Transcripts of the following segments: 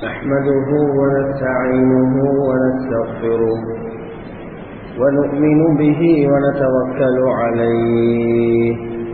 نحمده ونستعينه ونستغفره ونؤمن به ونتوكل عليه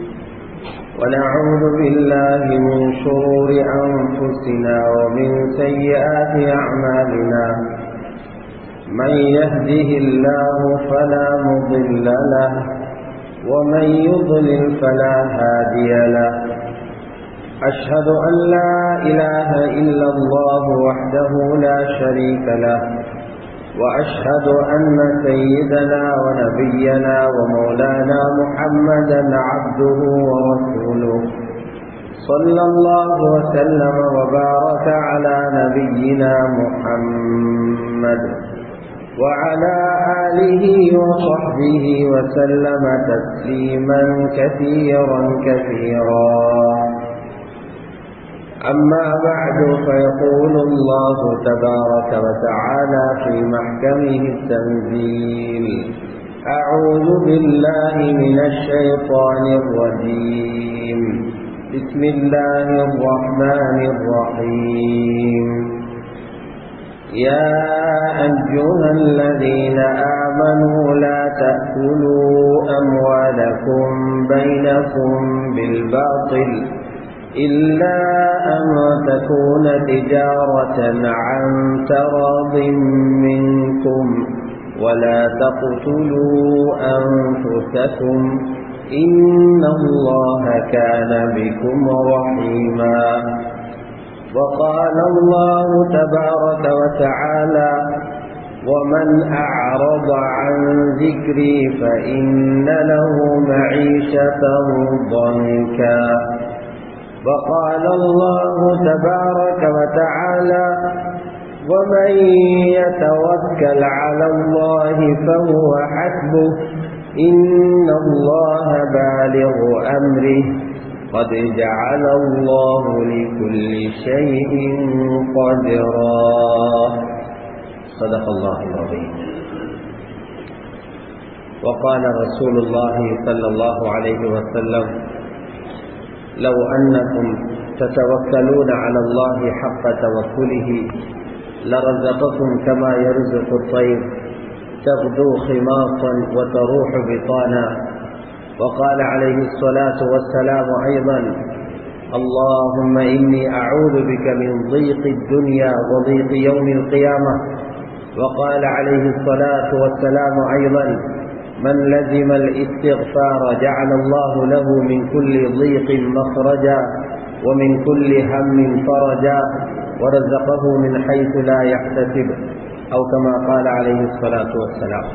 ونعوذ بالله من شرور أنفسنا ومن سيئات أعمالنا من يهده الله فلا مضل له ومن يضلل فلا هادي له أشهد أن لا إله إلا الله وحده لا شريك له وأشهد أن سيدنا ونبينا ومولانا محمدا عبده ورسوله صلى الله وسلم وبارك على نبينا محمد وعلى آله وصحبه وسلم تسليما كثيرا كثيرا أما بعد فيقول الله تبارك وتعالى في محكمه التنزيل أعوذ بالله من الشيطان الرجيم بسم الله الرحمن الرحيم يا أيها الذين آمنوا لا تأكلوا أموالكم بينكم بالباطل إلا أن تكون تجارة عن تراض منكم ولا تقتلوا أنفسكم إن الله كان بكم رحيما وقال الله تبارك وتعالى ومن أعرض عن ذكري فإن له معيشة ضنكا وقال الله تبارك وتعالى ومن يتوكل على الله فهو حسبه إن الله بالغ أمره قد جعل الله لكل شيء قدرا صدق الله العظيم وقال رسول الله صلى الله عليه وسلم لو أنكم تتوكلون على الله حق توكله لرزقكم كما يرزق الطير تغدو خماصا وتروح بطانا وقال عليه الصلاة والسلام أيضا اللهم إني أعوذ بك من ضيق الدنيا وضيق يوم القيامة وقال عليه الصلاة والسلام أيضا من لزم الاستغفار جعل الله له من كل ضيق مخرجا ومن كل هم فرجا ورزقه من حيث لا يحتسب أو كما قال عليه الصلاة والسلام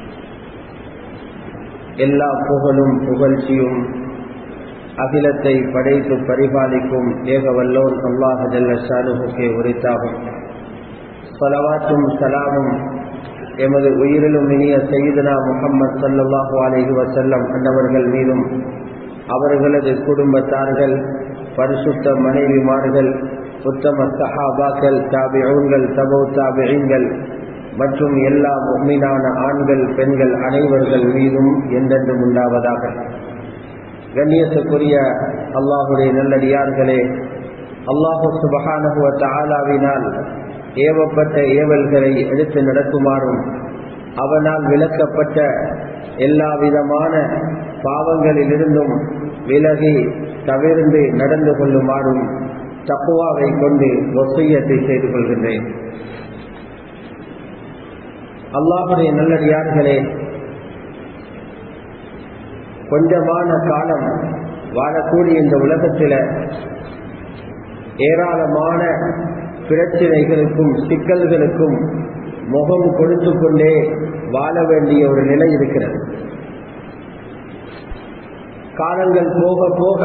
எல்லா புகழும் புகழ்ச்சியும் அகிலத்தை படைத்து பரிபாலிக்கும் ஏக வல்லோன் அல்லாஹ் ஜல்லஷானுகே உரித்தாகும் சலவாத்தும் சலாமும் எமது உயிரிலும் இனிய செய்தனா முகம்மது சல்லாஹு அலஹி வசல்லம் அன்னவர்கள் மீதும் அவர்களது குடும்பத்தார்கள் பரிசுத்த மனைவிமார்கள் உத்தம சஹாபாக்கள் தாபியூன்கள் தபோ தாபியங்கள் மற்றும் எல்லா உண்மையான ஆண்கள் பெண்கள் அனைவர்கள் மீதும் என்றென்றும் உண்டாவதாக கண்ணியத்துக்குரிய அல்லாஹுடைய நல்லடியார்களே அல்லாஹு சுபகானகுவ ஆலாவினால் ஏவப்பட்ட ஏவல்களை எடுத்து நடக்குமாறும் அவனால் விளக்கப்பட்ட எல்லா விதமான பாவங்களிலிருந்தும் விலகி தவிர்ந்து நடந்து கொள்ளுமாறும் தப்புவாவை கொண்டு ஒசையத்தை செய்து கொள்கின்றேன் அல்லாஹுடைய நல்லடியார்களே கொஞ்சமான காலம் வாழக்கூடிய இந்த உலகத்தில் ஏராளமான பிரச்சனைகளுக்கும் சிக்கல்களுக்கும் முகம் கொடுத்து கொண்டே வாழ வேண்டிய ஒரு நிலை இருக்கிறது காலங்கள் போக போக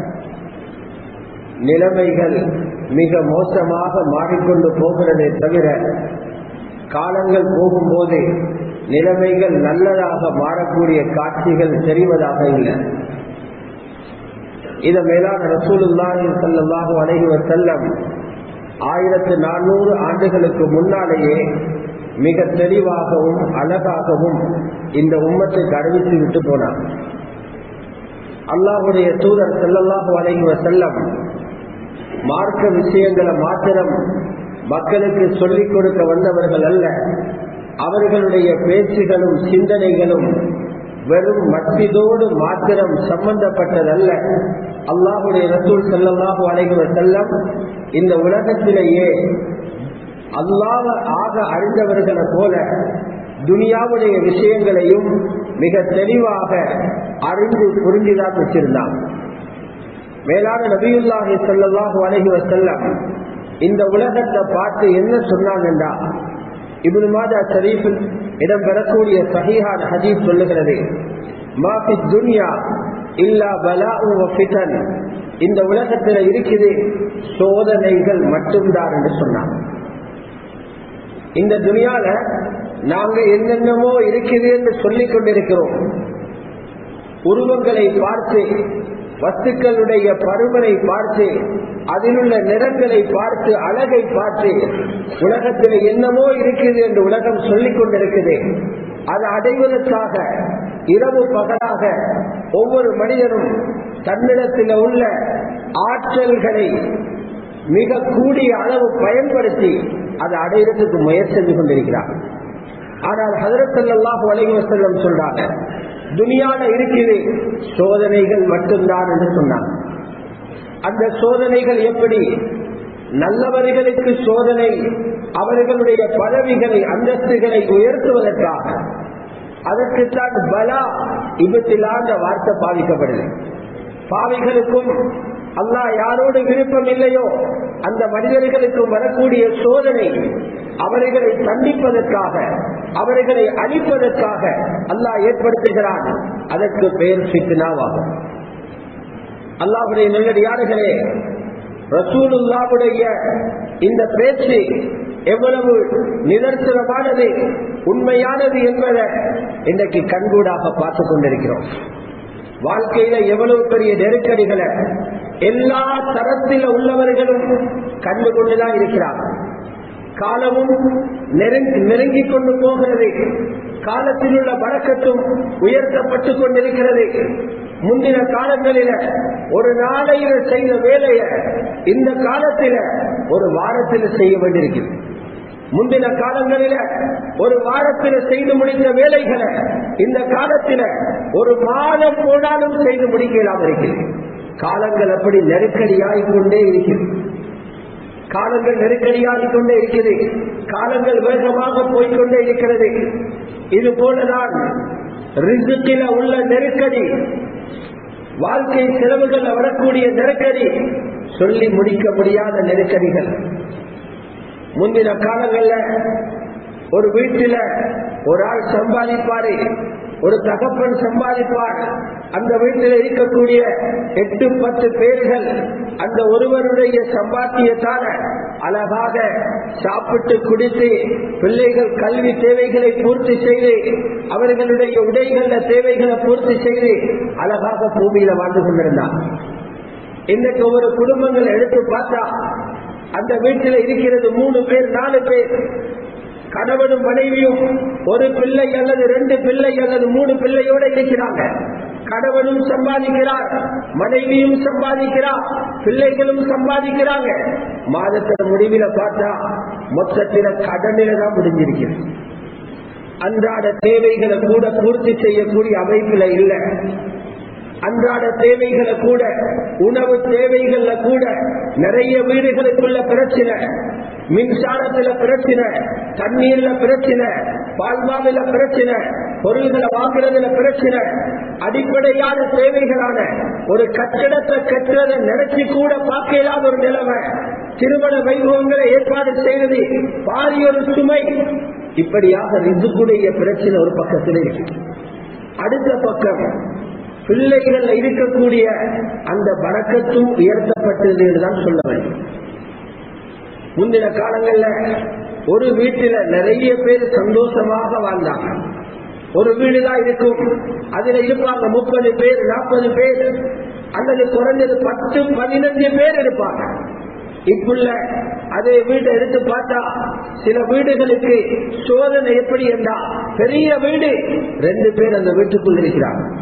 நிலைமைகள் மிக மோசமாக மாறிக்கொண்டு போகிறதே தவிர காலங்கள் போகும்போது நிலைமைகள் நல்லதாக மாறக்கூடிய காட்சிகள் தெரிவதாக இல்லை இத மேலான ரசூலுல்லாஹி ஸல்லல்லாஹு அலைஹி வஸல்லம் ஆயிரத்து நானூறு ஆண்டுகளுக்கு முன்னாலேயே மிக தெளிவாகவும் அழகாகவும் இந்த உம்மத்துக்கு அறிவித்து விட்டு போனார் அல்லாஹுடைய தூதர் செல்லல்லாஹு அலைஹி வஸல்லம் மார்க்க விஷயங்களை மாத்திரம் மக்களுக்கு சொல்லிக் கொடுக்க வந்தவர்கள் அல்ல அவர்களுடைய பேச்சுகளும் சிந்தனைகளும் வெறும் மஸ்ஜிதோடு மாத்திரம் சம்பந்தப்பட்டதல்ல அல்லாஹுடைய ரசூல் செல்லல்லாஹு அலைகுவ செல்லம் இந்த உலகத்திலேயே அல்லாஹ ஆக அறிந்தவர்களை போல துனியாவுடைய விஷயங்களையும் மிக தெளிவாக அறிந்து புரிஞ்சுதான் வச்சிருந்தான் மேலான நபியுல்லாஹி சல்லாஹூ அலஹி வசல்லம் இந்த உலகத்தை பார்த்து என்ன சொன்னாங்கன்றா இபுல் மாதா ஷரீஃபில் இடம்பெறக்கூடிய சஹீஹான் ஹதீஸ் சொல்லுகிறது மாஃபி துன்யா இல்லா பலா ஃபிதன் இந்த உலகத்தில் இருக்குது சோதனைகள் மட்டும்தான் என்று சொன்னாங்க இந்த துனியால நாங்க என்னென்னமோ இருக்குது என்று சொல்லிக் கொண்டிருக்கிறோம் உருவங்களை பார்த்து வஸ்துக்களுடைய பருமனை பார்த்து அதிலுள்ள நிறங்களை பார்த்து அழகை பார்த்து உலகத்தில் என்னமோ இருக்குது என்று உலகம் சொல்லிக் கொண்டிருக்குது அதை அடைவதற்காக இரவு பகலாக ஒவ்வொரு மனிதனும் தன்னிடத்தில் உள்ள ஆற்றல்களை மிக கூடிய அளவு பயன்படுத்தி அதை அடையிறதுக்கு முயற்சி செஞ்சு கொண்டிருக்கிறார் ஆனால் ஹதரத்தல்லாஹு அலைவ செல்லம் சொல்றாங்க துனியால இருக்குது சோதனைகள் மட்டும்தான் என்று சொன்னாங்க அந்த சோதனைகள் எப்படி நல்லவர்களுக்கு சோதனை அவர்களுடைய பதவிகளை அந்தஸ்துகளை உயர்த்துவதற்காக அதற்குத்தான் பலா இபத்திலாந்த வார்த்தை பாதிக்கப்படுது பாவிகளுக்கும் அல்லாஹ் யாரோடு விருப்பம் இல்லையோ அந்த மனிதர்களுக்கும் வரக்கூடிய சோதனை அவர்களை தண்டிப்பதற்காக அவர்களை அழிப்பதற்காக அல்லாஹ் ஏற்படுத்துகிறான் அதற்கு பெயர் சித்தனாவாகும் அல்லாஹுடைய நல்லடியார்களே ரசூலுல்லாவுடைய இந்த பேச்சு எவ்வளவு நிதர்சனமானது உண்மையானது என்பதை இன்றைக்கு கண்கூடாக பார்த்து கொண்டிருக்கிறோம் வாழ்க்கையில எவ்வளவு பெரிய நெருக்கடிகளை எல்லா தரத்தில் உள்ளவர்களும் கண்டு கொண்டுதான் இருக்கிறார் காலமும் நெருங்கிக் கொண்டு போகிறது காலத்தில் உள்ள வழக்கத்தும் உயர்த்தப்பட்டு கொண்டிருக்கிறது முந்தின காலங்களில ஒரு நாளையில செய்த வேலைய இந்த காலத்தில ஒரு வாரத்தில் செய்ய வேண்டியிருக்கிறது முந்தின காலங்களில ஒரு வாரத்தில் செய்து முடித்த வேலைகளை இந்த காலத்தில ஒரு மாதம் போனாலும் செய்து முடிக்கலாம் இருக்கிறது காலங்கள் அப்படி நெருக்கடியாகிக் கொண்டே இருக்கிறது காலங்கள் நெருக்கடியாகிக் கொண்டே இருக்கிறது காலங்கள் வேகமாக போய்கொண்டே இருக்கிறது இது போலதான் ரிசுக்கில உள்ள நெருக்கடி வாழ்க்கை செலவுகள் வரக்கூடிய நெருக்கடி சொல்லி முடிக்க முடியாத நெருக்கடிகள் முந்தின காலங்கள்ல ஒரு வீட்டில ஒரு ஆள் சம்பாதிப்பாரு ஒரு தகப்பன் சம்பாதிப்பார் அந்த வீட்டில் இருக்கக்கூடிய எட்டு பத்து பேர்கள் அந்த ஒருவருடைய சம்பாத்தியத்தால அழகாக சாப்பிட்டு குடித்து பிள்ளைகள் கல்வி தேவைகளை பூர்த்தி செய்து அவர்களுடைய உடைகள தேவைகளை பூர்த்தி செய்து அழகாக பூமியில வாழ்ந்து கொண்டிருந்தார் இன்னைக்கு ஒரு குடும்பங்கள் எடுத்து பார்த்தா அந்த வீட்டில் இருக்கிறது மூணு பேர் நாலு பேர் கணவனும் மனைவியும் ஒரு பிள்ளை அல்லது ரெண்டு பிள்ளை அல்லது மூணு பிள்ளையோட இருக்கிறாங்க கணவனும் சம்பாதிக்கிறார் மனைவியும் சம்பாதிக்கிறார் பிள்ளைகளும் சம்பாதிக்கிறாங்க மாதத்தின முடிவில பார்த்தா மொத்தத்தில கடனில தான் முடிஞ்சிருக்கிறது அன்றாட தேவைகளை கூட பூர்த்தி செய்யக்கூடிய அமைப்புல இல்லை அன்றாட தேவைகளை கூட உணவு தேவைகள்ல கூட நிறைய வீடுகளுக்குள்ள பிரச்சனை மின்சாரத்துல பிரச்சனை தண்ணீர்ல பிரச்சனை பால்மாவில பிரச்சனை பொருள்களை வாங்குறதுல பிரச்சனை அடிப்படையான தேவைகளான ஒரு கட்டிடத்தை கட்டுறதை நினைச்சு கூட பார்க்க இல்லாத ஒரு நிலைமை திருமண வைபவங்களை ஏற்பாடு செய்வது பாதி ஒரு சுமை இப்படியாக ரிசுக்குடைய பிரச்சனை ஒரு பக்கத்தில் இருக்கு அடுத்த பக்கம் பிள்ளைகள் இருக்கக்கூடிய அந்த வணக்கத்தும் உயர்த்தப்பட்டது என்றுதான் சொல்ல வேண்டும் முந்தின காலங்கள்ல ஒரு வீட்டில நிறைய பேர் சந்தோஷமாக வாழ்ந்தாங்க ஒரு வீடுதான் இருக்கும் அதுல இருப்பாங்க முப்பது பேர் நாற்பது பேர் அல்லது குறைஞ்சது பத்து பதினஞ்சு பேர் இருப்பாங்க இப்புள்ள அதே வீட்டை எடுத்து பார்த்தா சில வீடுகளுக்கு சோதனை எப்படி என்றா பெரிய வீடு ரெண்டு பேர் அந்த வீட்டுக்குள் இருக்கிறாங்க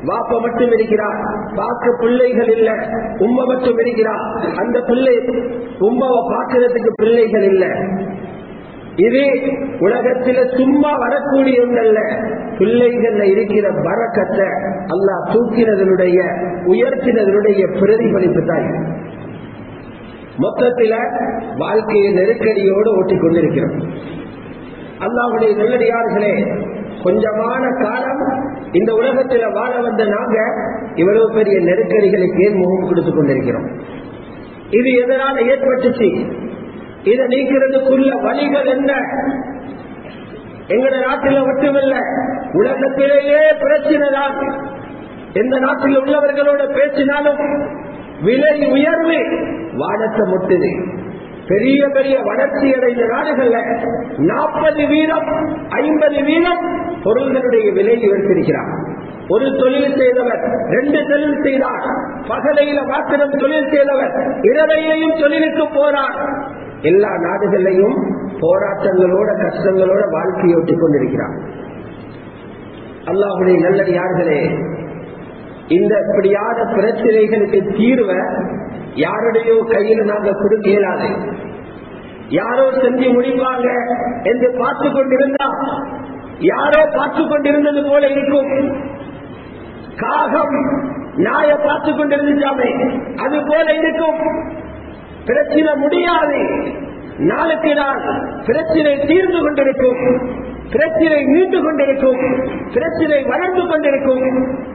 வாப்ப மட்டும் இருக்கிறார் பார்க்க பிள்ளைகள் இல்ல உம்மை மட்டும் இருக்கிறார் அந்த பிள்ளை உம்மாவை பார்க்கறதுக்கு பிள்ளைகள் இல்ல இது உலகத்தில சும்மா வரக்கூடிய ஒன்றல்ல பிள்ளைகள்ல இருக்கிற பறக்கத்தை அல்லாஹ் தூக்கினதனுடைய உயர்த்தினதனுடைய பிரதிபலிப்பு தான் இது. மொத்தத்தில வாழ்க்கையை நெருக்கடியோடு ஓட்டிக் கொண்டிருக்கிறோம் அல்லாவுடைய நல்லடியார்களே கொஞ்சமான காலம் இந்த உலகத்தில் வாழ வந்த நாங்க இவ்வளவு பெரிய நெருக்கடிகளுக்கு ஏன் முகம் கொடுத்துக் கொண்டிருக்கிறோம் இது எதனால ஏற்பட்டுச்சு இதை நீக்கிறதுக்குள்ள வழிகள் என்ன எங்கட நாட்டில் மட்டுமல்ல உலகத்திலேயே பிரச்சனை தான் எந்த நாட்டில் உள்ளவர்களோட பேசினாலும் விலை உயர்வு வானத்தை முட்டுது பெரிய பெரிய வளர்ச்சி அடைந்த நாடுகள்ல நாற்பது வீதம் ஐம்பது வீதம் பொருள்களுடைய விலை உயர்த்திருக்கிறார் ஒரு தொழில் செய்தவர் ரெண்டு தொழில் செய்தார் பகலையில மாத்திரம் தொழில் செய்தவர் இரவையிலையும் தொழிலுக்கு போறார் எல்லா நாடுகளிலையும் போராட்டங்களோட கஷ்டங்களோட வாழ்க்கையை ஒட்டிக் கொண்டிருக்கிறார் அல்லாஹுடைய நல்லது யார்களே இந்த இப்படியான பிரச்சனைகளுக்கு தீர்வை யாருடையோ கையில நாங்க கொடுக்க இயலாது யாரோ செஞ்சு முடிப்பாங்க என்று பார்த்து கொண்டிருந்தா யாரோ பார்த்து கொண்டிருந்தது போல இருக்கும் காகம் நாய பார்த்து கொண்டிருந்தாமே அது போல இருக்கும் பிரச்சனை முடியாது நாளுக்கு நாள் பிரச்சனை தீர்ந்து கொண்டிருக்கும் பிரச்சனை நீண்டு கொண்டிருக்கும் பிரச்சனை வளர்ந்து கொண்டிருக்கும்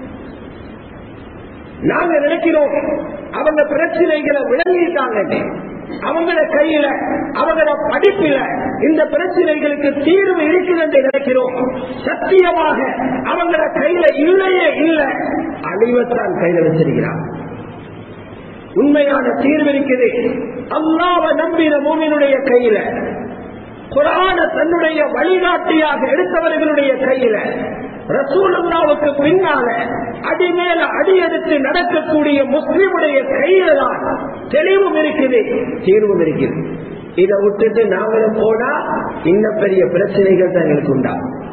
நாங்க நினைக்கிறோம் அவங்க பிரச்சனைகளை விளங்கிட்டாங்க அவங்கள கையில அவங்கள படிப்பில இந்த பிரச்சனைகளுக்கு தீர்வு இருக்குது என்று நினைக்கிறோம் சத்தியமாக அவங்கள கையில இல்லையே இல்ல அழிவத்தான் கையில வச்சிருக்கிறார் உண்மையான தீர்வு இருக்குது அல்லாவ நம்பின மூமினுடைய கையில குரான தன்னுடைய வழிகாட்டியாக எடுத்தவர்களுடைய கையில ரசூலுல்லாவுக்கு பின்னால அடி மேல அடி எடுத்து நடக்கக்கூடிய முஸ்லிமுடைய கையில தான் தெளிவும் இருக்குது தீர்வும் இருக்குது இதை விட்டுட்டு நாங்களும் போனா இன்னும் பெரிய பிரச்சனைகள் தான் எங்களுக்கு உண்டா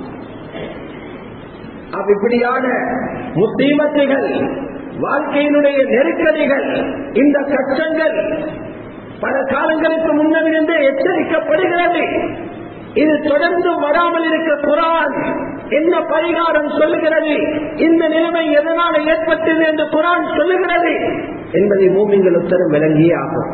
அப்ப இப்படியான முஸ்லீமத்துகள் வாழ்க்கையினுடைய நெருக்கடிகள் இந்த கஷ்டங்கள் பல காலங்களுக்கு முன்னவிருந்தே எச்சரிக்கப்படுகிறது இது தொடர்ந்து வராமல் இருக்க குரான் என்ன பரிகாரம் சொல்லுகிறது இந்த நிலைமை எதனால் ஏற்பட்டது என்று குரான் சொல்லுகிறது என்பதை மூமிங்கள் உத்தரம் விளங்கியே ஆகும்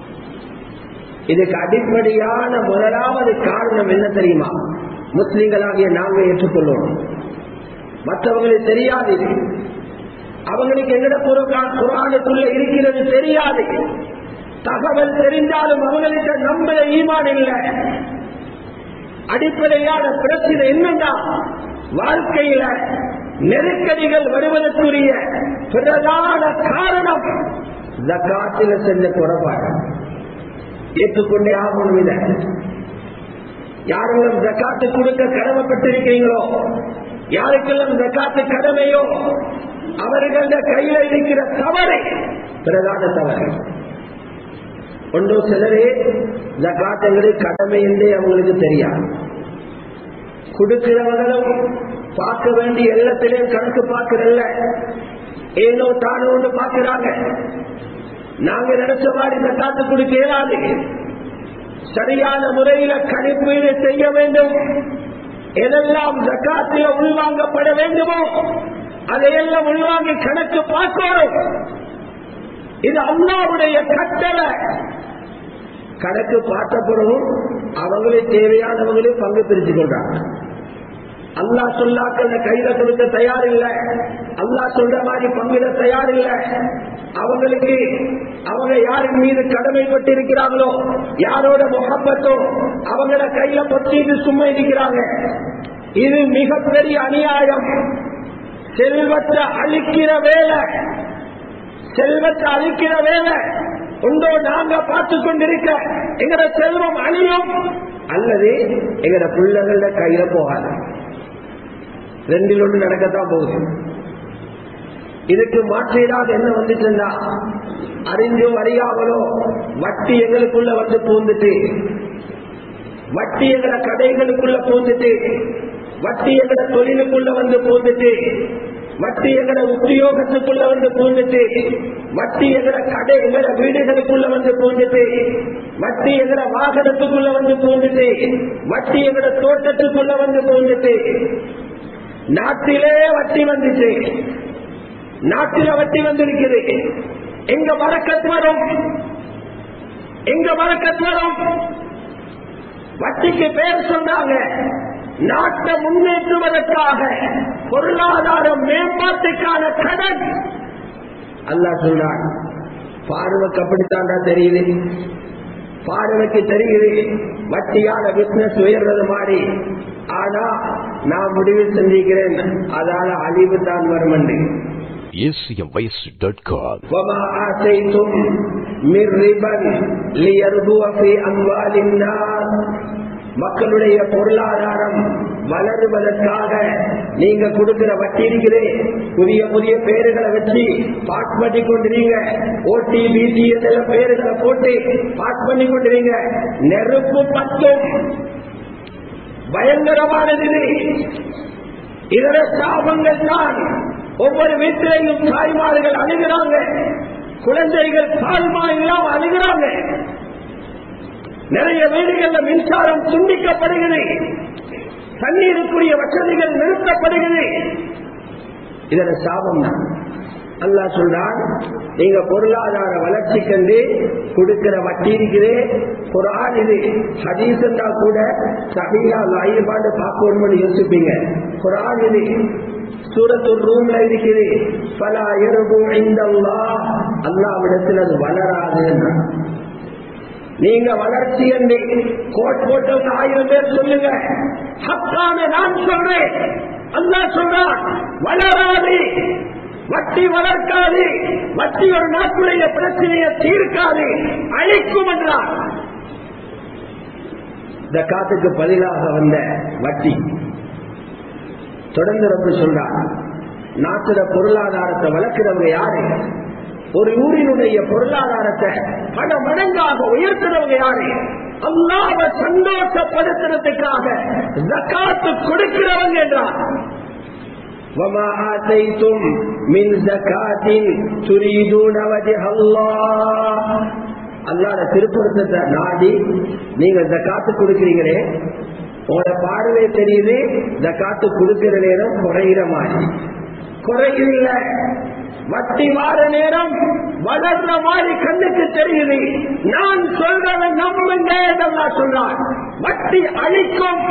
இதுக்கு அடிப்படையான முதலாவது காரணம் என்ன தெரியுமா முஸ்லிம்களாகிய நாங்கள் ஏற்றுக்கொள்ளணும் மற்றவங்களுக்கு தெரியாது இது. அவங்களுக்கு எங்கட குரானுக்குள்ள இருக்கிறது தெரியாது தகவல் தெரிந்தாலும் அவங்களுக்கு நம்பல ஈமான் இல்லை அடிப்படையான பிரச்சனை என்னன்னா வாழ்க்கையில நெருக்கடிகள் வருவதற்குரிய பிரதான காரணம் ஜக்காத்தில செஞ்ச குறைபாடு ஏற்றுக்கொண்டே ஆகணும் இத யாரெல்லாம் ஜக்காத்து கொடுக்க கடமைப்பட்டிருக்கீங்களோ யாருக்கெல்லாம் ஜக்காத்து கடமையோ அவர்கள கையில இருக்கிற தவறு பிரதான தவறு ஒன்று சிலரே ஜக்காத்தங்கிறது கடமை என்றே அவங்களுக்கு தெரியாது கொடுக்கிறவங்களும் பார்க்க வேண்டிய எல்லாத்திலையும் கணக்கு பார்க்கிறல்ல ஏதோ தானோன்னு பார்க்கிறாங்க நாங்க நினைச்ச மாதிரி ஜக்காத்து கொடுக்க இயலாது சரியான முறையில கணிப்பீடு செய்ய வேண்டும் எதெல்லாம் ஜக்காத்தில உள்வாங்கப்பட வேண்டுமோ அதையெல்லாம் உள்வாங்கி கணக்கு பார்க்கணும் இது அண்ணாவுடைய கட்டளை கணக்கு பார்த்த பிறகும் அவங்களே தேவையானவங்களே பங்கு பிரிச்சு கொள்றாங்க அல்லா சொல்லாக்கள் கையில கொடுக்க தயார் இல்ல அல்லா சொல்ற மாதிரி பங்கிட தயார் இல்ல அவங்களுக்கு அவங்க யாரின் மீது கடமைப்பட்டு இருக்கிறாங்களோ யாரோட முகப்பத்தோ அவங்கள கையில பொத்திட்டு சும்மா இருக்கிறாங்க இது மிகப்பெரிய அநியாயம் செல்வத்தை அழிக்கிற வேலை செல்வத்தை அழிக்கிற வேலை உண்டோ நாங்க பார்த்து கொண்டிருக்க எங்கட செல்வம் அழியும் அல்லது எங்கட பிள்ளைகள கையில போகாது ரெண்டில் ஒன்று நடக்கத்தான் போகுது இதுக்கு மாற்றீடாக என்ன வந்துட்டுன்னா அறிஞ்சோ அறியாமலோ வட்டி எங்களுக்குள்ள வந்து பூந்துட்டு வட்டி எங்கட கடைகளுக்குள்ள பூந்துட்டு வட்டி எங்கட தொழிலுக்குள்ள வந்து பூந்துட்டு வட்டி எங்கட உத்தியோகத்துக்குள்ள வந்து பூந்துட்டு வட்டி எங்கட கடை எங்கட வீடுகளுக்குள்ள வந்து பூந்துட்டு வட்டி எங்கட வாகனத்துக்குள்ள வந்து பூந்துட்டு வட்டி எங்கட தோட்டத்துக்குள்ள வந்து பூந்துட்டு நாட்டிலே வட்டி வந்துச்சு நாட்டில வட்டி வந்திருக்குது எங்க மறக்கத்து வரும் எங்க மறக்கத்து வரும் வட்டிக்கு பேர் சொன்னாங்க நாட்டை முன்னேற்றுவதற்காக பொருளாதார மேம்பாட்டுக்கான கடன் அல்லா சொல்றான் பார்வைக்கு அப்படித்தாண்டா தெரியுது பார்வைக்கு தெரியுது வட்டியால பிசினஸ் உயர்றது மாதிரி ஆனா நான் முடிவு செஞ்சுக்கிறேன் அதால அழிவு தான் வரும் என்று acmvoice.com وما آتيتم من ربا ليربو في أموال الناس மக்களுடைய பொருளாதாரம் வளருவதற்காக நீங்க கொடுக்கிற வட்டி இருக்கிறே புதிய புதிய பேருகளை வச்சு பாஸ் பண்ணி கொண்டிருங்க ஓடி பிடி என்ற பேருகளை போட்டு பாஸ் பண்ணி கொண்டிருங்க நெருப்பு பத்தும் பயங்கரமானது இது இதர சாபங்கள் தான் ஒவ்வொரு வீட்டிலையும் தாய்மார்கள் அணுகிறாங்க குழந்தைகள் பால்மா இல்லாம அணுகிறாங்க நிறைய வீடுகள்ல மின்சாரம் துண்டிக்கப்படுகிறது தண்ணீருக்குரிய வசதிகள் நிறுத்தப்படுகிறது இதர சாபம் தான் அல்லா சொல்றான் நீங்க பொருளாதார வளர்ச்சி கண்டு கொடுக்கிற வட்டி இருக்குது குரான் இது ஹதீசந்தா கூட சபீலா லாயிபாண்டு பார்க்கணும்னு யோசிப்பீங்க குரான் இது சூரத்தூர் ரூம்ல இருக்குது பல எருபு இந்த அல்லாவிடத்தில் அது வளராது நீங்க வளர்ச்சி என்று கோட் போட்டவங்க ஆயிரம் பேர் சொல்லுங்க ஹக்கான நான் சொல்றேன் அல்லா சொல்றான் வளராது வட்டி வளர்க்காது வட்டி ஒரு நாட்டுடைய பிரச்சனையை தீர்க்காது அழிக்கும் என்றார் இந்த காத்துக்கு பதிலாக வந்த வட்டி தொடர்ந்து ரொம்ப சொல்றார் நாட்டுல பொருளாதாரத்தை வளர்க்கிறவங்க யாரு ஒரு ஊரினுடைய பொருளாதாரத்தை பல மடங்காக உயர்த்துறவங்க யாரு அல்லாத சந்தோஷப்படுத்துறதுக்காக ஜக்காத்து கொடுக்கிறவங்க என்றார் وما آتيتم من زكاة تريدون وجه الله அல்லாத திருப்பொருத்தத்தை நாடி நீங்க ஜக்காத்து கொடுக்கிறீங்களே உங்களோட பார்வை தெரியுது ஜக்காத்து கொடுக்கிற நேரம் குறைகிற மாதிரி குறையில்ல வட்டி வார நேரம் வளர்ற மாதிரி கண்ணுக்கு தெரியுது நான் சொல்றதை நம்புங்க என்றெல்லாம் சொல்றான் வட்டி அழிக்கும்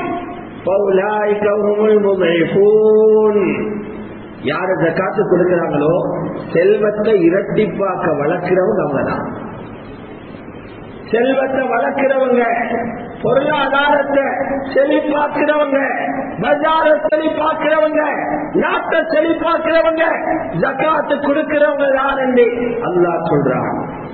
யாரு ஜக்காத்து கொடுக்கிறாங்களோ செல்வத்தை இரட்டிப்பாக்க வளர்க்கிறவங்க அவங்கதான் செல்வத்தை வளர்க்கிறவங்க பொருளாதாரத்தை செழிப்பாக்குறவங்க பஜார செழிப்பாக்குறவங்க நாட்டை செழிப்பாக்குறவங்க ஜக்காத்து கொடுக்கிறவங்க யாருன்னு அல்லா சொல்றான்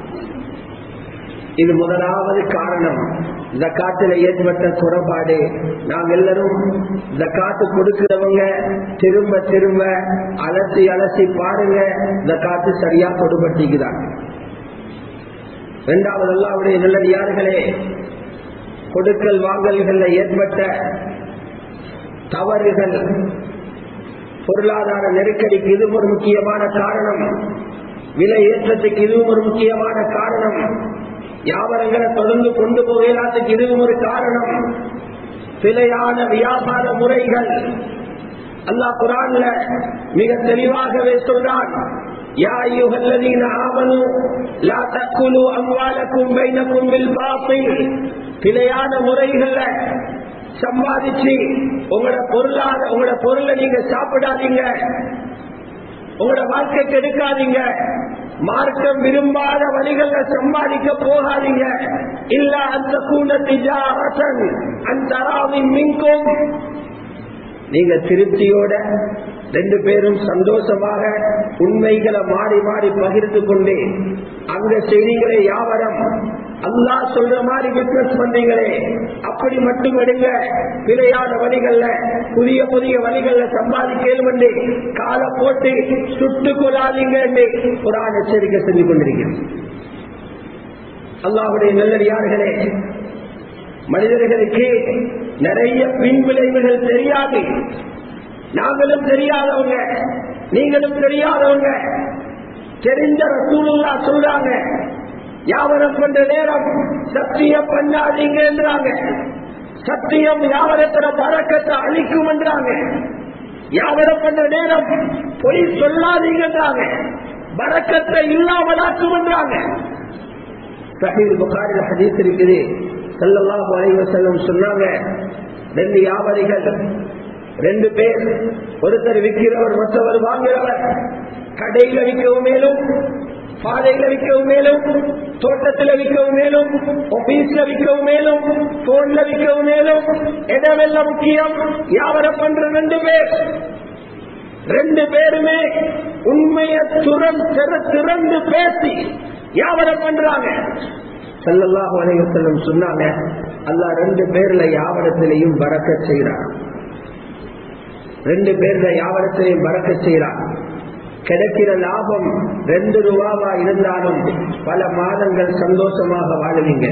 இது முதலாவது காரணம் ஜக்காத்துல ஏற்பட்ட குறைபாடு நாம் எல்லாரும் ஜக்காத்து கொடுக்கிறவங்க திரும்ப திரும்ப அலசி அலசி பாருங்க ஜக்காத்து சரியா கொடுபட்டிக்கிறாங்க இரண்டாவது அல்லாவுடைய நல்லடியார்களே கொடுக்கல் வாங்கல்கள் ஏற்பட்ட தவறுகள் பொருளாதார நெருக்கடிக்கு இதுவும் ஒரு முக்கியமான காரணம் விலை ஏற்றத்துக்கு இதுவும் ஒரு முக்கியமான காரணம் வியாபாரங்களை தொடர்ந்து கொண்டு போகலாத்துக்கு இதுவும் ஒரு காரணம் பிழையான வியாபார முறைகள் அல்லா குரான்ல மிக தெளிவாகவே சொல்றான் يا أيها الذين آمنوا لا تأكلوا أموالكم بينكم بالباطل பிழையான முறைகள்ல சம்பாதிச்சு உங்களோட பொருளாத உங்களோட பொருளை நீங்க சாப்பிடாதீங்க உங்களோட வாழ்க்கைக்கு எடுக்காதீங்க மார்க்கம் விரும்பாத வழிகள்ல சம்பாதிக்க போகாதீங்க இல்ல அந்த கூண்டத்திஜாரசன் அந்த மின்கும் நீங்க திருப்தியோட ரெண்டு பேரும் சந்தோஷமாக உண்மைகளை மாறி மாறி பகிர்ந்து கொண்டு அங்க செய்திகளை யாவரம் அல்லா சொல்ற மாதிரி பிசினஸ் பண்றீங்களே அப்படி மட்டும் எடுங்க பிழையான வழிகள்ல புதிய புதிய வழிகள்ல சம்பாதிக்கலும் கால போட்டு சுட்டு கொள்ளாதீங்க என்று ஒரு ஆள் எச்சரிக்கை செஞ்சு கொண்டிருக்கிறேன் அல்லாவுடைய நல்லடியார்களே மனிதர்களுக்கு நிறைய பின் விளைவுகள் தெரியாது நாங்களும் தெரியாதவங்க நீங்களும் தெரியாதவங்க தெரிஞ்ச ரசூலுல்லா சொல்றாங்க யாவரம் பண்ற நேரம் சத்தியம் பண்ணாதீங்க என்றாங்க சத்தியம் யாவரத்தோட பறக்கத்தை அழிக்கும் என்றாங்க யாவரம் பண்ற நேரம் பொய் சொல்லாதீங்கன்றாங்க பறக்கத்தை இல்லாமலாக்கும் என்றாங்க சஹீல் புகாரில் ஹதீஸ் இருக்குது ஸல்லல்லாஹு அலைஹி வஸல்லம் சொன்னாங்க ரெண்டு வியாபாரிகள் ரெண்டு பேர் ஒருத்தர் விற்கிறவர் மற்றவர் வாங்குகிறவர் கடையில விற்கவும் மேலும் பாதையில விற்கவும் மேலும் தோட்டத்தில் விற்கவும் மேலும் ஆபீஸ்ல விற்கவும் மேலும் போன்ல விற்கவும் மேலும் இடமெல்லாம் முக்கியம் வியாபாரம் பண்ற ரெண்டு பேர் ரெண்டு பேருமே உண்மையை துறம் திறந்து பேசி வியாபாரம் பண்றாங்க செல்லல்லாஹு அலைஹி வஸல்லம் சொன்னாங்க அல்லாஹ் ரெண்டு பேர்ல யாவரத்திலையும் பறக்க செய்யறான் ரெண்டு பேர்ல யாவரத்திலையும் பறக்க செய்யறான் கிடைக்கிற லாபம் ரெண்டு ரூபாவா இருந்தாலும் பல மாதங்கள் சந்தோஷமாக வாழுவீங்க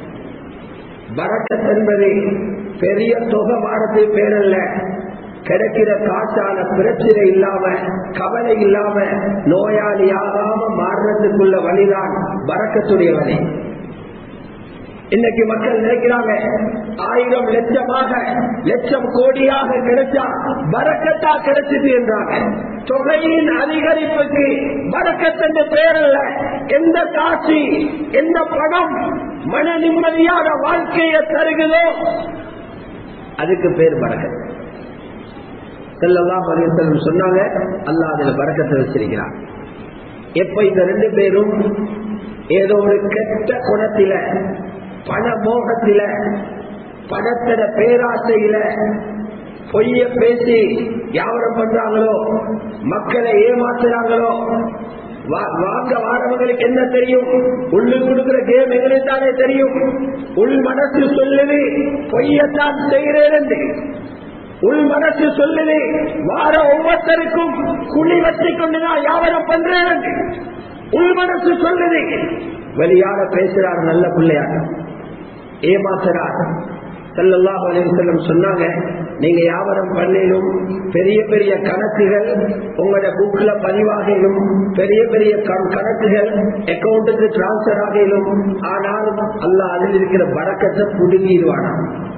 பறக்கத் என்பது பெரிய தொகை வாரத்தை பேரல்ல கிடைக்கிற காசான பிரச்சனை இல்லாம கவலை இல்லாம நோயாளி ஆகாம மாறுறதுக்குள்ள வழிதான் பறக்கத்துடைய வழி இன்னைக்கு மக்கள் நினைக்கிறாங்க ஆயிரம் லட்சமாக லட்சம் கோடியாக கிடைச்சா பறக்கத்தா கிடைச்சது என்றாங்க தொகையின் அதிகரிப்புக்கு பறக்கத்தென்ற பெயரல்ல எந்த காட்சி எந்த பணம் மன நிம்மதியான வாழ்க்கையை தருகிறதோ அதுக்கு பேர் பறக்கத் செல்லலாம் பரிவசனம் சொன்னாங்க அல்லா அதுல பறக்கத்தை வச்சிருக்கிறான் எப்ப இந்த ரெண்டு பேரும் ஏதோ ஒரு கெட்ட குணத்தில பண மோகத்தில பணத்திட பேராசையில பொய்ய பேசி வியாபாரம் பண்றாங்களோ மக்களை ஏமாத்துறாங்களோ வாங்க வாரவங்களுக்கு என்ன தெரியும் உள்ளு கொடுக்கிற கேம் எங்களுத்தானே தெரியும் உள் மனசு சொல்லுது பொய்யத்தான் செய்கிறேன் என்று உள் மனசு சொல்லுது வார ஒவ்வொருத்தருக்கும் குழி வச்சு கொண்டுதான் வியாபாரம் பண்றேன் உள் மனசு சொல்லுது வெளியார பேசுறார் நல்ல பிள்ளையார் ஏமாத்துறார் செல்லல்லாஹ் அலிவசல்லம் சொன்னாங்க நீங்க வியாபாரம் பண்ணிலும் பெரிய பெரிய கணக்குகள் உங்களோட புக்ல பதிவாகிலும் பெரிய பெரிய கணக்குகள் அக்கௌண்ட்டுக்கு டிரான்ஸ்பர் ஆகிலும் ஆனால் அல்லாஹ் அதில் இருக்கிற பறக்கத்தை புடுங்கிடுவானா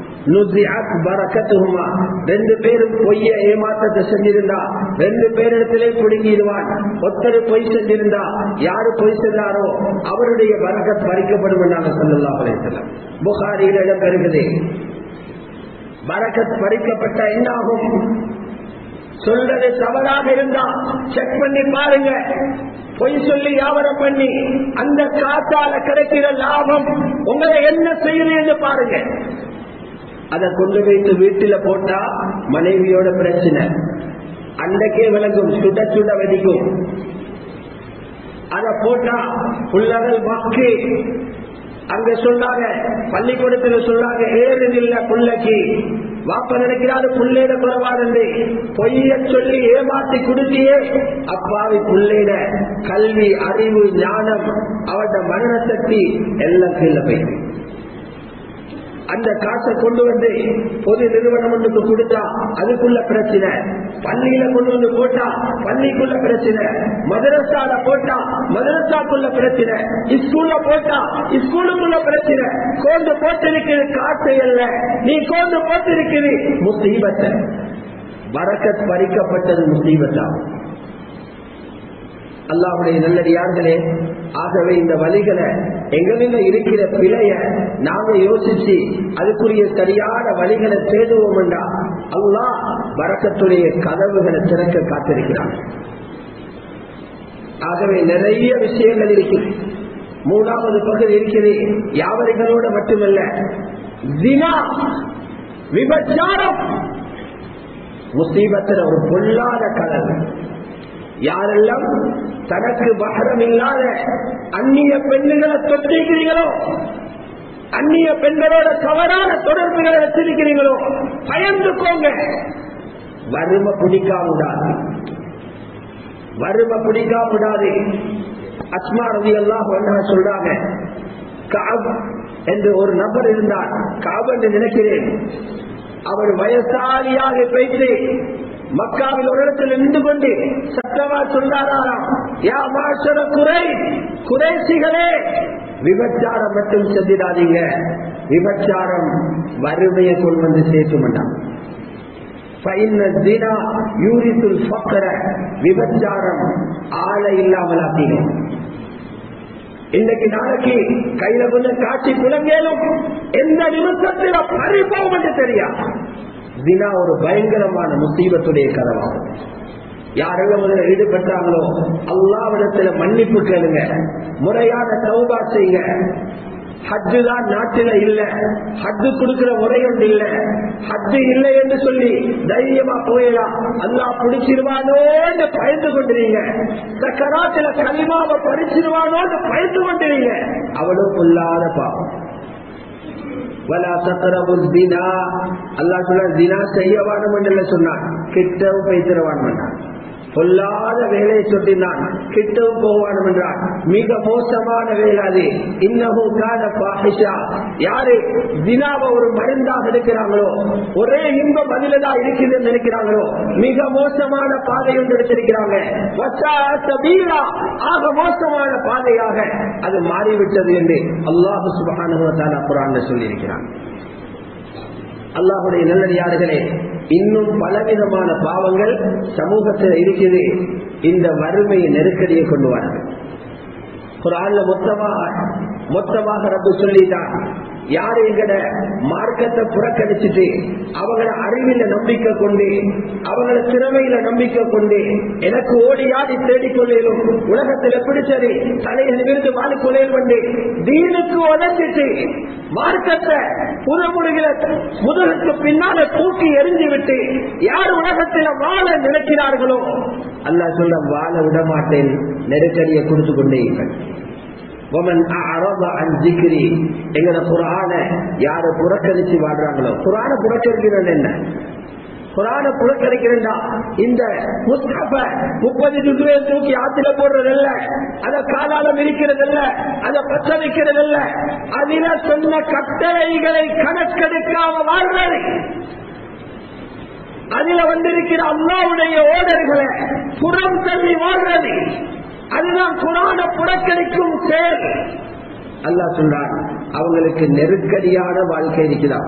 ரெண்டு பேரும் பொய்ய ஏமாற்றத்தை செஞ்சிருந்தா ரெண்டு பேரிடத்திலே பிடுங்கிடுவான் ஒத்தரு பொய் செஞ்சிருந்தா யாரு பொய் செஞ்சாரோ அவருடைய வரக பறிக்கப்படும் நாங்கள் சொல்லலாம் செல்லம் புகாரியில் இடம் பெறுகிறது வரக்கத் பறிக்கப்பட்ட என்னாகும் சொல்றது தவறாக இருந்தா செக் பண்ணி பாருங்க பொய் சொல்லி வியாபாரம் பண்ணி அந்த காத்தால கிடைக்கிற லாபம் உங்களை என்ன செய்யுது பாருங்க அதை கொண்டு வைத்து வீட்டுல போட்டா மனைவியோட பிரச்சனை அன்றைக்கே விளங்கும் சுட சுட வெடிக்கும் அதை போட்டா புள்ளகள் வாக்கு அங்க சொன்னாங்க பள்ளிக்கூடத்துல சொன்னாங்க ஏறுதில்ல புள்ளைக்கு வாப்ப நினைக்கிறாரு புள்ளையிட குறைவாடு பொய்ய சொல்லி ஏமாத்தி கொடுத்தியே அப்பாவி புள்ளையிட கல்வி அறிவு ஞானம் அவட மரண சக்தி எல்லாம் கீழே போயிட்டு அந்த காசை கொண்டு வந்து பொது நிறுவனம் ஒன்றுக்கு கொடுத்தா அதுக்குள்ள பிரச்சனை பள்ளியில கொண்டு வந்து போட்டா பள்ளிக்குள்ள பிரச்சனை மதரசால போட்டா மதரசாக்குள்ள பிரச்சனை ஸ்கூல்ல போட்டா ஸ்கூலுக்குள்ள பிரச்சனை கொண்டு போட்டிருக்கிறது காசை அல்ல நீ கொண்டு போட்டிருக்கிறது முசீபத்தை வரக்கத் பறிக்கப்பட்டது முசீபத்தா அல்லாவுடைய நல்லடியார்களே ஆகவே இந்த வழிகளை எங்களில் இருக்கிற பிழைய நாம யோசிச்சு அதுக்குரிய சரியான வழிகளை தேடுவோம் என்றா அல்லா வரக்கத்துடைய கதவுகளை திறக்க காத்திருக்கிறான் ஆகவே நிறைய விஷயங்கள் இருக்கிறது மூணாவது பகுதி இருக்கிறது யாவரிகளோட மட்டுமல்ல தினா விபச்சாரம் முசீபத்தில் ஒரு பொல்லாத கதவு யாரெல்லாம் தனக்கு பகரம் இல்லாத அந்நிய பெண்ணுகளை தொட்டிருக்கிறீங்களோ அந்நிய பெண்களோட தவறான தொடர்புகளை வச்சிருக்கிறீங்களோ பயந்துக்கோங்க வறுமை பிடிக்காம விடாது வறுமை பிடிக்காம விடாது அஸ்மா ரவி எல்லாம் சொல்றாங்க காப் என்று ஒரு நபர் இருந்தார் காப் என்று நினைக்கிறேன் அவர் வயசாலியாக பேசி மக்காவில் ஒரு இடத்தில் நின்று கொண்டு சத்தமா சொல்றாராம் யா மாஷர குறை குறைசிகளே விபச்சாரம் மட்டும் செஞ்சிடாதீங்க விபச்சாரம் வறுமையை கொண்டு வந்து சேர்த்துமண்டான் விபச்சாரம் ஆளை இல்லாமல் ஆக்கினோம் இன்னைக்கு நாளைக்கு கையில கொஞ்சம் காட்சி குழந்தையிலும் எந்த நிமிஷத்தில் பறிப்போம் என்று தெரியா தினா ஒரு பயங்கரமான முசீபத்துடைய கதவாகும் யாரெல்லாம் முதல்ல ஈடுபட்டாங்களோ அல்லாவிடத்துல மன்னிப்பு கேளுங்க முறையான சௌபா செய்யுங்க ஹஜ்ஜு தான் நாட்டில இல்ல ஹஜ்ஜு கொடுக்கிற முறை ஒன்று இல்ல ஹஜ்ஜு இல்லை என்று சொல்லி தைரியமா போயிடலாம் அல்லா பிடிச்சிருவானோன்னு பயந்து கொண்டிருங்க சக்கராத்துல களிமாவை பறிச்சிருவானோன்னு பயந்து கொண்டிருங்க அவ்வளவு பொல்லாத பாவம் வலா சக்கரபு தினா அல்லா சொல்ல தினா செய்யவானம் என்று சொன்னான் கிட்டவும் பேசிடவான் பண்ணான் பொல்லாத வேலையை சொட்டினான் கிட்டவும் போவானும் என்றான் மிக மோசமான வேலை அது இன்னமும் கால பாஷா யாரு தினாவை ஒரு மருந்தாக இருக்கிறாங்களோ ஒரே இன்பம் அதிலதான் இருக்குதுன்னு நினைக்கிறாங்களோ மிக மோசமான பாதை ஒன்று எடுத்திருக்கிறாங்க ஆக மோசமான பாதையாக அது மாறிவிட்டது என்று அல்லாஹு சுபகான குரான் சொல்லியிருக்கிறான் அல்லாஹுடைய நல்லடியார்களே இன்னும் பலவிதமான பாவங்கள் சமூகத்தில் இருக்குது இந்த வறுமையை நெருக்கடியை கொண்டு வராங்க குரான்ல மொத்தமாக மொத்தமாக ரப்பு சொல்லிட்டான் யாரு எங்கட மார்க்கத்தை புறக்கணிச்சுட்டு அவங்கள அறிவில நம்பிக்கை கொண்டு அவங்கள திறமையில நம்பிக்கை கொண்டு எனக்கு ஓடி ஆடி தேடிக்கொள்ளும் உலகத்தில் எப்படி சரி தலையை நிமிர்ந்து வாழிக்கொள்ளையில் கொண்டு தீனுக்கு உடஞ்சிட்டு மார்க்கத்தை புறமுடுகிற முதலுக்கு பின்னால தூக்கி எரிஞ்சு விட்டு யார் உலகத்தில் வாழ நினைக்கிறார்களோ அல்லா சொல்ல வாழ விட மாட்டேன் நெருக்கடியை கொடுத்து கொண்டே எங்கட குரான யாரு புறக்கணிச்சு வாழ்றாங்களோ குரான புறக்கணிக்கிறது என்ன குரான புறக்கணிக்கிறா இந்த முஸ்தப முப்பது ஜுகுவே தூக்கி ஆத்தில போடுறதல்ல அத காலாலம் இருக்கிறதல்ல அத பச்ச வைக்கிறதல்ல அதில சொன்ன கட்டளைகளை கணக்கெடுக்காம வாழ்றது அதில வந்திருக்கிற அல்லாவுடைய ஓடர்களை புறம் தள்ளி வாழ்றது அதுதான் குரான புறக்கணிக்கும் செயல் அல்லா சொல்றான் அவங்களுக்கு நெருக்கடியான வாழ்க்கை இருக்குதான்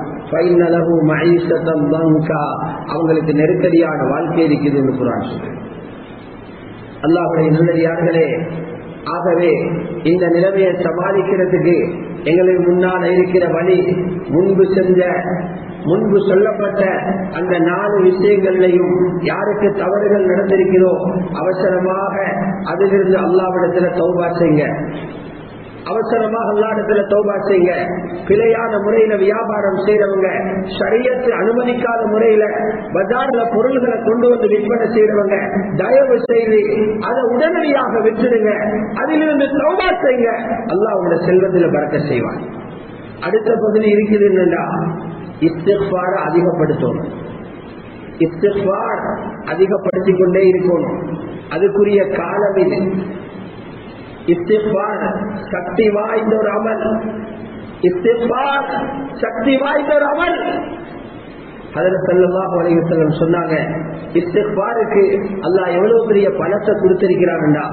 அவங்களுக்கு நெருக்கடியான வாழ்க்கை இருக்குதுன்னு குரான் சொல்றேன் அல்லாஹுடைய நல்லடியார்களே ஆகவே இந்த நிலைமையை சமாளிக்கிறதுக்கு எங்களுக்கு முன்னால் இருக்கிற வழி முன்பு செஞ்ச முன்பு சொல்லப்பட்ட அந்த நாலு விஷயங்களையும் யாருக்கு தவறுகள் நடந்திருக்கிறோ அவசரமாக அதிலிருந்து அல்லாவிடத்துல தௌபா செய்யுங்க அவசரமாக அல்லாடத்துல தௌபா செய்யுங்க பிழையான முறையில வியாபாரம் செய்யறவங்க சரியத்து அனுமதிக்காத முறையில பஜார்ல பொருள்களை கொண்டு வந்து விற்பனை செய்யறவங்க தயவு செய்து அதை உடனடியாக விற்றுடுங்க அதிலிருந்து தௌபா செய்யுங்க அல்லாஹ் உங்களோட செல்வத்துல பறக்க செய்வான் அடுத்த பகுதி இருக்குது என்னன்னா இஸ்திஃபார அதிகப்படுத்தணும் இஸ்திஃபார் அதிகப்படுத்திக் கொண்டே இருக்கணும் அதுக்குரிய காலம் இது இஸ்திஃபார் சக்தி வாய்ந்த ஒரு அமல் இஸ்திஃபார் சக்தி வாய்ந்த ஒரு அமல் அதில் செல்லமாக வலையுத்தலம் சொன்னாங்க இஸ்திஃபாருக்கு அல்லாஹ் எவ்வளவு பெரிய பணத்தை கொடுத்திருக்கிறான்டா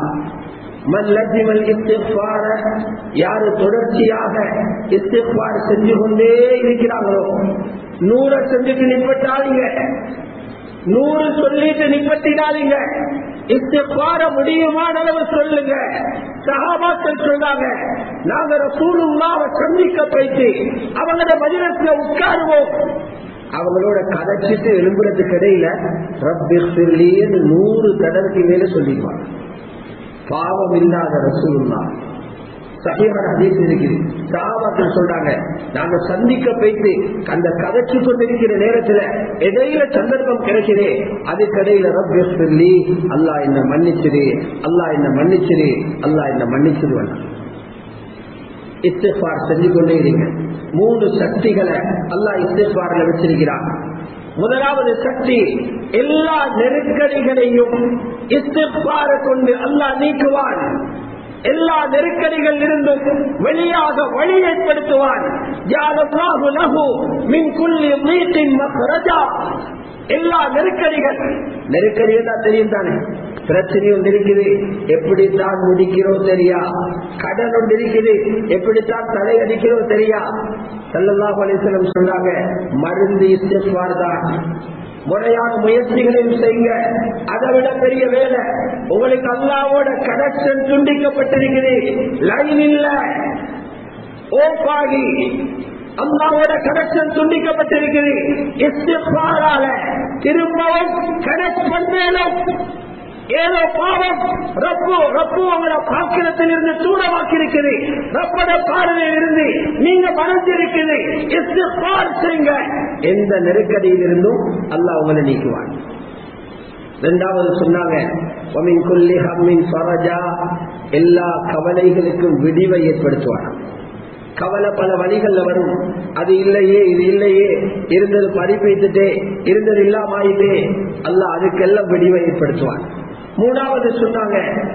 யாரு தொடர்ச்சியாக இஸ்திஃபார் செஞ்சு கொண்டே இருக்கிறாங்களோ நூற செஞ்சுட்டு நிப்பட்டாதீங்க நூறு சொல்லிட்டு நிப்பட்டிடாதீங்க இஸ்திஃபார முடியுமான அளவு சொல்லுங்க சகாபாக்கள் சொல்றாங்க நாங்க ரசூலுல்லாவை சந்திக்க போயிட்டு அவங்களோட மதிரத்துல உட்காருவோம் அவங்களோட கதைச்சிட்டு எழும்புறதுக்கு இடையில ரப்பின்னு நூறு தடவைக்கு மேல சொல்லிடுவாங்க பாவம் இல்லாத ரசூலுல்லா சகியான ஹதீஸ் இருக்குது சகாபாக்கள் சொல்றாங்க நாங்க சந்திக்க போயிட்டு அந்த கதைச்சு கொண்டிருக்கிற நேரத்துல இடையில சந்தர்ப்பம் கிடைக்குதே அதுக்கடையில ரப்பி சொல்லி அல்லா என்ன மன்னிச்சிரு அல்லா என்ன மன்னிச்சிரு அல்லா என்ன மன்னிச்சிருவன் இஸ்திஃபார் செஞ்சு கொண்டே இருங்க மூணு சக்திகளை அல்லா இஸ்திஃபார்ல வச்சிருக்கிறான் முதலாவது சக்தி எல்லா நெருக்கடிகளையும் இஸ்திஃபார கொண்டு அல்லாஹ் நீக்குவான் எல்லா நெருக்கடிகள் இருந்தும் வெளியாக வழி ஏற்படுத்துவான் எல்லா நெருக்கடிகள் நெருக்கடிகள் தான் தெரியும் தானே பிரச்சனை ஒன்று இருக்குது எப்படித்தான் முடிக்கிறோம் தெரியா கடன் ஒன்று இருக்குது எப்படித்தான் தலையடிக்கிறோம் தெரியா செல்லல்லா பலிசலம் சொன்னாங்க மருந்து இஸ்திஃபார் தான் முறையான முயற்சிகளையும் செய்யுங்க அதை விட பெரிய வேலை உங்களுக்கு அல்லாவோட கனெக்ஷன் துண்டிக்கப்பட்டிருக்குது லைன் இல்ல ஓப்பாகி அல்லாவோட கனெக்ஷன் துண்டிக்கப்பட்டிருக்குது இஸ்திஃபாரால திரும்பவும் கனெக்ட் பண்ணேனும் ஏதோ பாவம் ரப்பு ரப்பு உங்களை பாக்கிரத்தில் இருந்து தூரமாக்கி இருக்குது ரப்பட பார்வையில் இருந்து நீங்க மறைஞ்சிருக்குது இஸ்திஃபார் செய்யுங்க எந்த நெருக்கடியில் இருந்தும் அல்லாஹ் உங்களை நீக்குவான் இரண்டாவது சொன்னாங்க ஒமின் கொல்லி ஹம்மின் ஃபரஜா எல்லா கவலைகளுக்கும் விடிவை ஏற்படுத்துவான் கவலை பல வழிகள்ல வரும் அது இல்லையே இது இல்லையே இருந்தது பறிப்பைத்துட்டே இருந்தது இல்லாம ஆயிட்டே அல்ல அதுக்கெல்லாம் விடிவை ஏற்படுத்துவான் மூணாவது சொன்னாங்க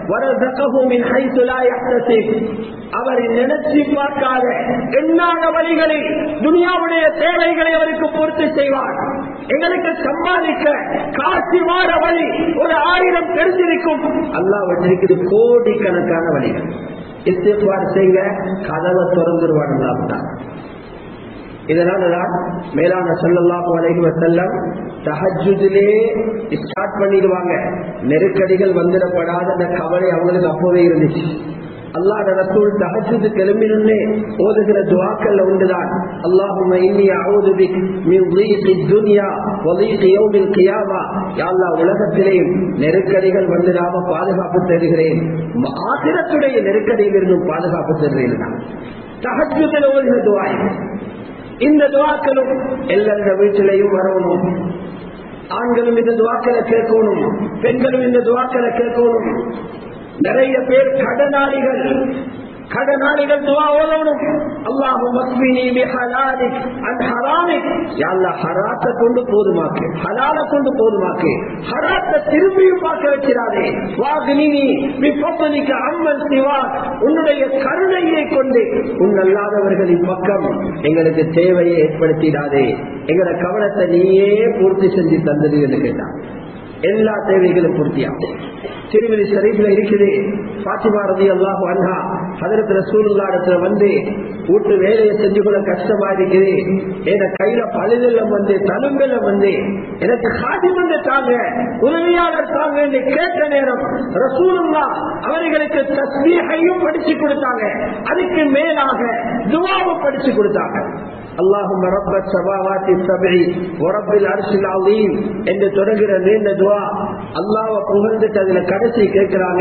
அவர் நினைச்சு பார்க்காத எண்ணாத வழிகளை துனியாவுடைய தேவைகளை அவருக்கு பூர்த்தி செய்வார் எங்களுக்கு சம்பாதிக்க காசி வார வழி ஒரு ஆயிரம் தெரிஞ்சிருக்கும் அல்லாஹ் வச்சிருக்கிறது கோடிக்கணக்கான வழிகள் இஸ்திஃபார் செய்ய கதவை திறந்துருவான் இதனாலதான் மேலான சொல்லலாம் வலைகுவ செல்லம் தஹஜுதிலே ஸ்டார்ட் பண்ணிடுவாங்க நெருக்கடிகள் வந்துடப்படாத அந்த கவலை அவங்களுக்கு அப்பவே இருந்துச்சு அல்லாத ரசூல் தஹஜுது கிளம்பினே ஓதுகிற துவாக்கல்ல உண்டுதான் அல்லாஹும்ம இன்னி அஊது பிக் மின் ضيق الدنيا وضيق يوم القيامه யா அல்லாஹ் உலகத்திலேயும் நெருக்கடிகள் வந்துடாம பாதுகாப்பு தருகிறேன் ஆசிரத்துடைய நெருக்கடியில் இருந்தும் பாதுகாப்பு தருகிறேன் நான் தஹஜுதில் ஓதுகிற துவாய் இந்த துவாக்களும் எல்லா வீட்டிலையும் வரணும் ஆண்களும் இந்த துவாக்களை கேட்கணும் பெண்களும் இந்த துவாக்களை கேட்கணும் நிறைய பேர் கடனாளிகள் கடனாளிகள் துவா ஓதணும் அல்லாஹு மஸ்மினி பிஹலாலிக் அன் ஹராமிக் யா அல்லாஹ் ஹராத்தை கொண்டு போதுமாக்கு ஹலால கொண்டு போதுமாக்கு ஹராத்தை திரும்பியும் பார்க்க வைக்கிறாரே வாகினி பிஃபதலிக அம்மன் சிவா உன்னுடைய கருணையை கொண்டு உன்னல்லாதவர்களின் பக்கம் எங்களுக்கு தேவையை ஏற்படுத்திடாதே எங்களோட கவனத்தை நீயே பூர்த்தி செஞ்சு தந்தது என்று கேட்டான் எல்லா தேவைகளும் பூர்த்தியாகும் திருமதி ஷரீஃப்ல இருக்குது பாத்திமா ரதி அல்லாஹு அன்ஹா ஹதரத் ரசூலுல்லா இடத்துல வந்து வீட்டு வேலையை செஞ்சு கொள்ள கஷ்டமா இருக்குது என கையில பழுதெல்லாம் வந்து தலும்பெல்லாம் வந்து எனக்கு காதி வந்து தாங்க உதவியாளர் தாங்க என்று கேட்ட நேரம் ரசூலுல்லா அவர்களுக்கு தஸ்மீகையும் படிச்சு கொடுத்தாங்க அதுக்கு மேலாக துவாவும் படிச்சு கொடுத்தாங்க اللهم رب السماوات السبع ورب العرش العظيم என்று தொடங்குற நீண்ட துவா அல்லாஹ்வை புகழ்ந்துட்டு அதுல கடைசி கேட்கிறாங்க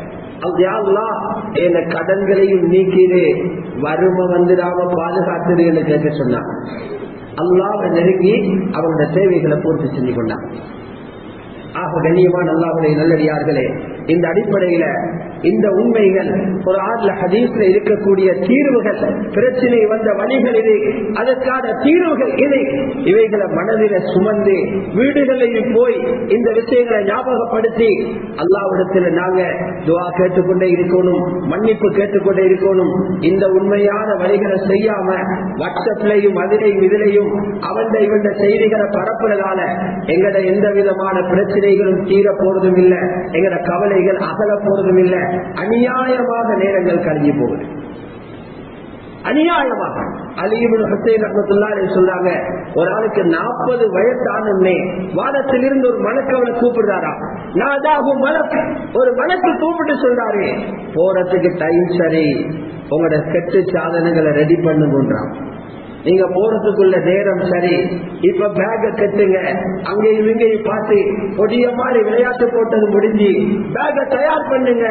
என் கடன்களையும் நீக்கிடு வறுமை வந்துடாம பாதுகாத்துடு என்று கேட்க சொன்னான் அல்லாஹ் நெருங்கி அவனோட தேவைகளை பூர்த்தி செஞ்சு கொண்டான் ஆக கண்ணியமான அல்லாஹுடைய நல்லடியார்களே இந்த அடிப்படையில இந்த உண்மைகள் ஒரு ஆட்ல ஹதீஸ்ல இருக்கக்கூடிய தீர்வுகள் பிரச்சனை வந்த வழிகள் இது அதற்கான தீர்வுகள் இது இவைகளை மனதில சுமந்து வீடுகளையும் போய் இந்த விஷயங்களை ஞாபகப்படுத்தி அல்லாவிடத்துல நாங்க துவா கேட்டுக்கொண்டே இருக்கணும் மன்னிப்பு கேட்டுக்கொண்டே இருக்கணும் இந்த உண்மையான வழிகளை செய்யாம வாட்ஸ்அப்லையும் அதிலையும் இதிலையும் அவன் இவன் செய்திகளை பரப்புறதால எங்கட எந்த விதமான பிரச்சனைகளும் தீர போறதும் இல்லை எங்கட கவலைகள் அகல போறதும் இல்லை அநியாயமாக நேரங்கள் கழிஞ்சு போகுது அநியாயமாக அலிபின் ஹுசைன் அஹமத்துல்லாலே சொல்றாங்க ஒரு ஆளுக்கு நாற்பது வயசானே வானத்தில் இருந்து ஒரு மலக்கவனை கூப்பிடுறாரா நாதாகும் மலக்கு ஒரு மலக்கு கூப்பிட்டு சொல்றாரு போறதுக்கு டைம் சரி உங்களோட கெட்டு சாதனங்களை ரெடி பண்ணுங்கன்றான் நீங்க போறதுக்குள்ள நேரம் சரி இப்ப பேக கட்டுங்க அங்கேயும் இங்கேயும் பார்த்து கொடிய மாதிரி விளையாட்டு போட்டது முடிஞ்சு பேக தயார் பண்ணுங்க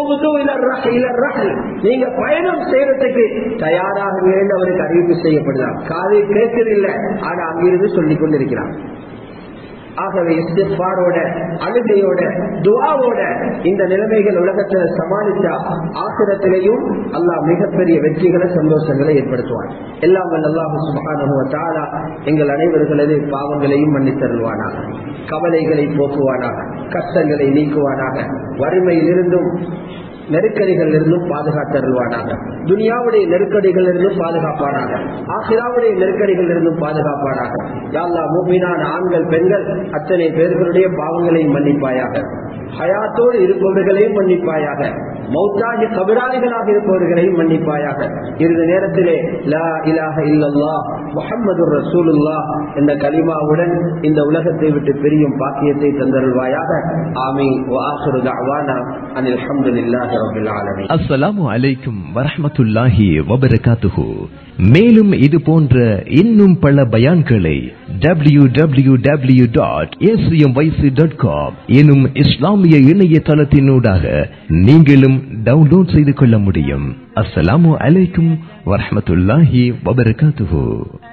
நீங்க பயணம் செய்யறதுக்கு தயாராக அவருக்கு அறிவிப்பு செய்யப்படுதான் காதை கேட்கறதில்லை ஆனா அங்கிருந்து சொல்லிக் கொண்டிருக்கிறான் ஆகவே இஸ்திஃபாரோட அழுகையோட துவாவோட இந்த நிலைமைகள் உலகத்துல சமாளித்தா ஆசிரத்திலையும் அல்லாஹ் மிகப்பெரிய வெற்றிகளை சந்தோஷங்களை ஏற்படுத்துவான் எல்லாம் அல்லாஹு சுபகான எங்கள் அனைவர்களது பாவங்களையும் மன்னித்தருள்வானாக கவலைகளை போக்குவானாக கஷ்டங்களை நீக்குவானாக வறுமையிலிருந்தும் நெருக்கடிகள் இருந்தும் பாதுகாத்தருள்வானாக துனியாவுடைய நெருக்கடிகள் இருந்தும் பாதுகாப்பானாக ஆசிராவுடைய நெருக்கடிகள் இருந்தும் பாதுகாப்பானாக யாழ்லா மூமினான ஆண்கள் பெண்கள் அத்தனை பேர்களுடைய பாவங்களையும் மன்னிப்பாயாக ஹயாத்தோடு இருப்பவர்களையும் மன்னிப்பாயாக மௌத்தாகி கபிராளிகளாக இருப்பவர்களையும் மன்னிப்பாயாக இறுதி நேரத்திலே லா இலாஹ இல்லல்லா முஹம்மது ரசூலுல்லா என்ற கலிமாவுடன் இந்த உலகத்தை விட்டு பிரியும் பாக்கியத்தை தந்தருள்வாயாக ஆமீன் வாஹிரு தஅவானா அனில் ஹம்துலில்லாஹி ரப்பில் ஆலமீன் அஸ்ஸலாமு அலைக்கும் வரஹ்மத்துல்லாஹி வபரகாத்துஹு மேலும் இது போன்ற இன்னும் பல பயான்களை W W W dot dot com எனும் இஸ்லாமிய இணையதளத்தினூடாக நீங்களும் டவுன்லோட் செய்து கொள்ள முடியும் அஸ்ஸலாமு அலைக்கும் வரஹ்மத்துல்லாஹி வபரகாத்துஹு